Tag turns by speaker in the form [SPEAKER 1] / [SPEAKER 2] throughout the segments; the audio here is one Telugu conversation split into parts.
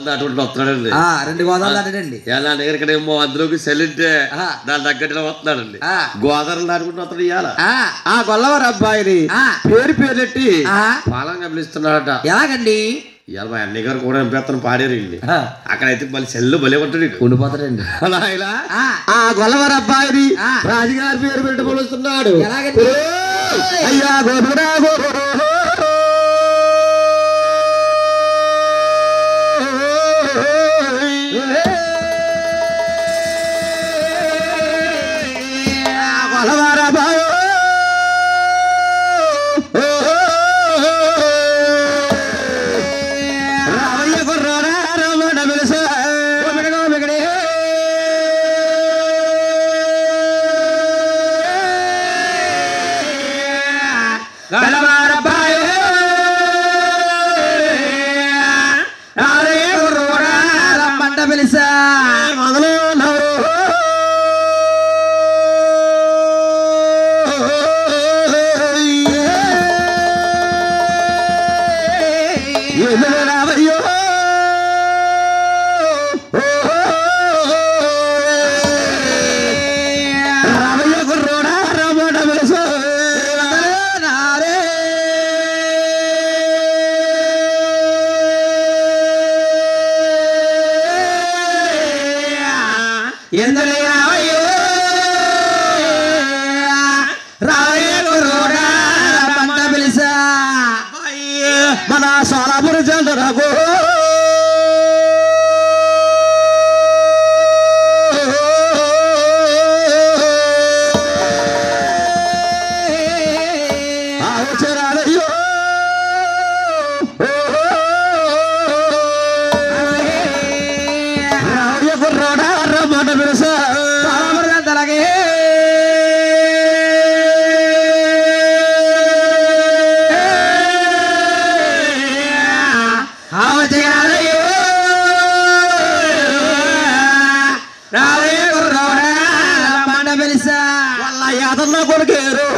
[SPEAKER 1] అటువంటి వస్తున్నాడండి
[SPEAKER 2] ఆ, రెండు గోదావరి దాటండి
[SPEAKER 1] ఎలా ఇక్కడేమో అందులోకి సెల్లింటే
[SPEAKER 2] ఆ.
[SPEAKER 1] దాని తగ్గట్టుగా వస్తున్నాడండి
[SPEAKER 2] ఆ.
[SPEAKER 1] గోదావరి దాటుకుంటూ వస్తాడు ఇవాళ
[SPEAKER 2] ఆ,
[SPEAKER 1] ఆ గొల్లవారి అబ్బాయిని
[SPEAKER 2] ఆ.
[SPEAKER 1] పేరు పేరెట్టి
[SPEAKER 2] ఆ.
[SPEAKER 1] పాలంగా పిలుస్తున్నాడట
[SPEAKER 2] ఎలాగండి
[SPEAKER 1] ఇవాళ మా అన్నయ్య గారు కూడా ఎంపేత్తను పాడారండి
[SPEAKER 2] ఆ,
[SPEAKER 1] అక్కడైతే మళ్ళీ సెల్లు భలే ఉంటాడు ఇటు.
[SPEAKER 2] ఉండిపోతాడండి
[SPEAKER 1] అలా ఇలా
[SPEAKER 2] ఆ,
[SPEAKER 1] ఆ గొల్లవారి అబ్బాయిని
[SPEAKER 2] ఆ.
[SPEAKER 1] రాజుగారి పేరు పెట్టి పిలుస్తున్నాడు
[SPEAKER 2] ఎలాగండి
[SPEAKER 1] అయ్యా గోపురా గోపురా రామయ్య కుర్రాడా రమణ పిలుసా
[SPEAKER 2] రమ్మంట పిలిసా
[SPEAKER 1] రామయ్య కుర్రోడా రమణ పిలుసా
[SPEAKER 2] ఎందులో రావయ్యో రావయ్య కుర్రోడా రమ్మంట పిలిసా
[SPEAKER 1] మన సోలాపురం చంద్రకు అవసరాలయ్యో రావయ్య కుర్రాడా రమ్మట పిలుసా
[SPEAKER 2] అలాగే ఆవచేయాలయ్యో రావయ్య కుర్రోడా రమ్మంట పిలిసా
[SPEAKER 1] వాళ్ళ యాదన్న కొడుకేరు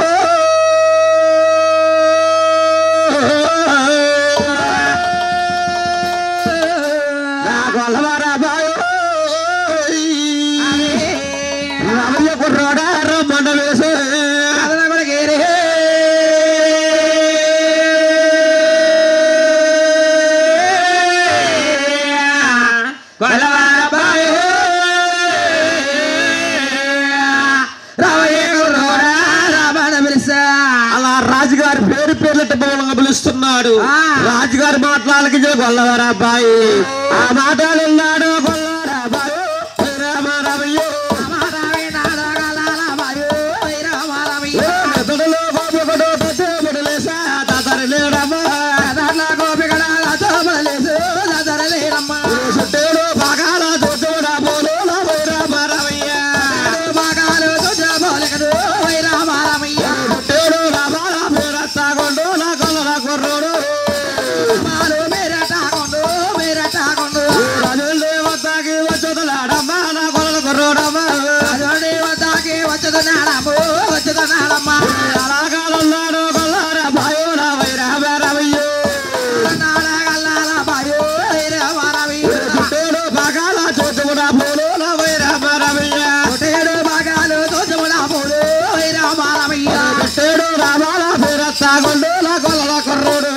[SPEAKER 1] నా గొల్లవారా బాయ్ రామయ్య కుర్రాడా రమ్మండ వేసే
[SPEAKER 2] అదన కూడా గేరే గొల్లవార బాయ్ రావయ్య కుర్రోడా రామణ పిలిసా
[SPEAKER 1] అలా రాజుగారి పేరు పేర్లెట్ట బౌలంగా పిలుస్తున్నాడు
[SPEAKER 2] ఆ.
[SPEAKER 1] రాజుగారి మాటలకి గొల్లవారా బాయ్ ఆ మాటలు ఉన్నాడు గొల్లవారా బాయ్ రామ రామయ్యో ఏ మెదడులో గోపకుడు పెట్టుబడులేసా తాతరలేడమ్మా సుట్టేడు బాగాల చూచుడా పోలు రామ రామయ్య సుట్టేడు రామాల పేరత్తాకొండు నా కొల్ల కుర్రోడు రాజుల్ని వద్దాకి వచ్చుదలాడమ్మా నా కొల్ల కుర్రోడమ్మా అలాగాలన్నాడు కొల్లారా బాయో నా వైరామ రామయ్యో సుట్టేడు బాగాల చూచుడా పోలు నా వైరామ రామయ్య సుట్టేడు రామాల పేరత్తాకొండు నా కొల్ల కుర్రోడు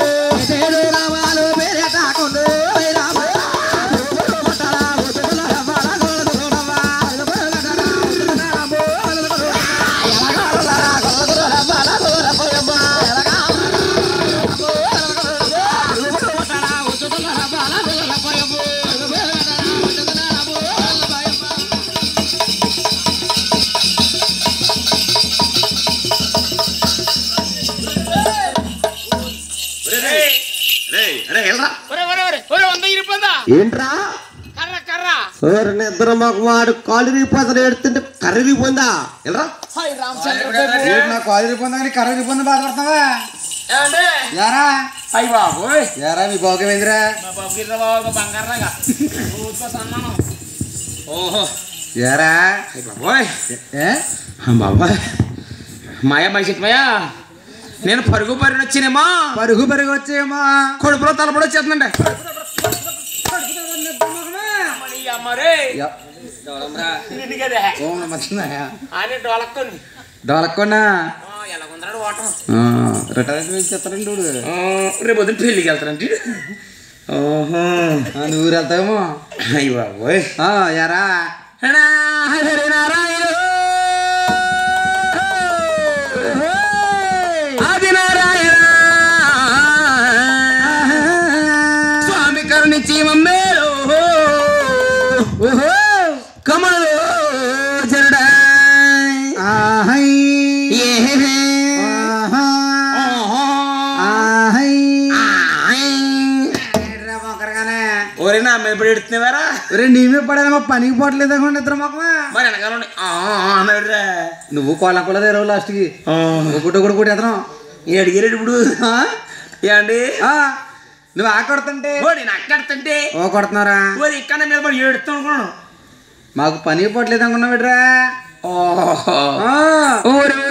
[SPEAKER 1] ఏంట్రా
[SPEAKER 3] కర్ర కర్ర
[SPEAKER 1] ఓరి నిద్ర మాకు వాడు కాలు రీపోతాడు ఏడుతుంటే కర్రీ రీపోయిందా వెళ్ళరా
[SPEAKER 3] హాయ్ రామచంద్ర
[SPEAKER 2] ఏంటి నా కాలేజీ పొందని కర్రీ పొంది బాధపడతావా
[SPEAKER 3] ఏమండి
[SPEAKER 2] యారా
[SPEAKER 3] అయ్యి బాబోయ్
[SPEAKER 2] యారా మీ బాగోమేంద్రా
[SPEAKER 3] మా బాబు గిర్ర బాబు బంగారంగా ఊరుకో సన్నాను ఓహో
[SPEAKER 2] యారా
[SPEAKER 3] అయ్యి బాబోయ్
[SPEAKER 2] ఏ
[SPEAKER 3] బాబాయ్ మాయా మైసిట్మయ్యా నేను పరుగు పరుగు వచ్చినేమో
[SPEAKER 2] పరుగు పరుగు వచ్చేమా
[SPEAKER 3] కొడుపులో తలపడి వచ్చేస్తుందండి అమ్మని అమ్మరే
[SPEAKER 2] యా.
[SPEAKER 3] నిన్ను కదా
[SPEAKER 2] ఓం నమ శివాయ.
[SPEAKER 3] అని డోలక్కొని
[SPEAKER 2] డోలక్కోనా
[SPEAKER 3] ఎలా ఉందన్నాడు ఓటం
[SPEAKER 2] రిటైర్మెంట్ చెప్తారండి చూడు
[SPEAKER 3] రేపు పొద్దున్న పెళ్ళికి వెళ్తానంటే ఓహో
[SPEAKER 2] ఆ, నువ్వు ఊరు వెళ్తావేమో
[SPEAKER 3] అయ్యి బాబోయ్
[SPEAKER 2] ఆ, యారా
[SPEAKER 1] హరి నారాయణ ఆది నారాయణ స్వామి కరుణించి మమ్మేలో కమలో జరడా
[SPEAKER 2] ఆహై
[SPEAKER 1] ఏ
[SPEAKER 2] ఆహా ఆహై ఏంట్రా మొక్కరుగానే?
[SPEAKER 3] ఒరే నా మీద పడి ఎడుతున్నావారా
[SPEAKER 2] ఒరే నీ మీద పడేదమ్మా పనికి పోవట్లేదు అనుకోండి ఇద్దరు మొక్కమా
[SPEAKER 3] మరి వెనకాల ఉండి, ఆ, ఆ అన్నాడురా
[SPEAKER 2] నువ్వు కోలం కూడా తెరవు లాస్ట్కి
[SPEAKER 3] ఆ,
[SPEAKER 2] ఒకటి ఒకటి ఒకటి ఎత్తనం
[SPEAKER 3] ఈ అడిగారు ఇప్పుడు ఏండి
[SPEAKER 2] నువ్వు ఆ కొడుతుంటే
[SPEAKER 3] ఓ నేను అక్కడుతుంటే
[SPEAKER 2] ఓ కొడుతున్నారా
[SPEAKER 3] ఓరి ఇక్కడ మీద పడి ఏడుస్తాను అనుకున్నాను
[SPEAKER 2] మాకు పని పోవట్లేదు అనుకున్నావు బిడ్రా
[SPEAKER 3] ఓహో
[SPEAKER 2] ఆ,
[SPEAKER 1] ఊరు